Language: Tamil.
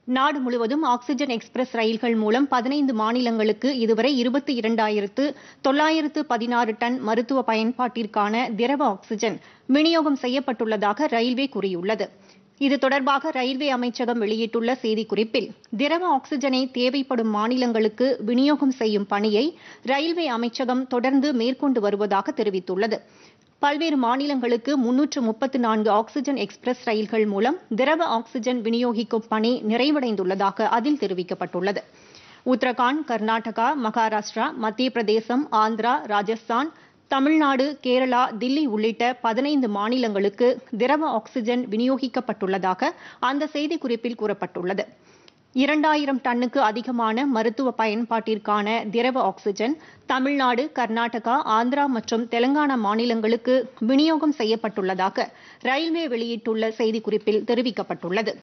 நாடு முழுவதும் ஆக்ஸிஜன் எக்ஸ்பிரஸ் ரயில்கள் மூலம் பதினைந்து மாநிலங்களுக்கு இதுவரை இருபத்தி இரண்டாயிரத்து தொள்ளாயிரத்து பதினாறு டன் மருத்துவ பயன்பாட்டிற்கான திரவ ஆக்ஸிஜன் விநியோகம் செய்யப்பட்டுள்ளதாக ரயில்வே கூறியுள்ளது இது தொடர்பாக ரயில்வே அமைச்சகம் வெளியிட்டுள்ள செய்திக்குறிப்பில் திரவ ஆக்ஸிஜனை தேவைப்படும் மாநிலங்களுக்கு விநியோகம் செய்யும் பணியை ரயில்வே அமைச்சகம் தொடர்ந்து மேற்கொண்டு வருவதாக தெரிவித்துள்ளது பல்வேறு மாநிலங்களுக்கு முன்னூற்று முப்பத்து நான்கு ஆக்ஸிஜன் எக்ஸ்பிரஸ் ரயில்கள் மூலம் திரவ ஆக்ஸிஜன் விநியோகிக்கும் பணி நிறைவடைந்துள்ளதாக அதில் தெரிவிக்கப்பட்டுள்ளது உத்தரகாண்ட் கர்நாடகா மகாராஷ்டிரா மத்திய பிரதேசம் ஆந்திரா ராஜஸ்தான் தமிழ்நாடு கேரளா தில்லி உள்ளிட்ட பதினைந்து மாநிலங்களுக்கு திரவ ஆக்ஸிஜன் விநியோகிக்கப்பட்டுள்ளதாக அந்த செய்திக்குறிப்பில் கூறப்பட்டுள்ளது இரண்டாயிரம் டன்னுக்கு அதிகமான மருத்துவ பயன்பாட்டிற்கான திரவ ஆக்ஸிஜன் தமிழ்நாடு கர்நாடகா ஆந்திரா மற்றும் தெலங்கானா மாநிலங்களுக்கு விநியோகம் செய்யப்பட்டுள்ளதாக ரயில்வே வெளியிட்டுள்ள செய்திக்குறிப்பில் தெரிவிக்கப்பட்டுள்ளது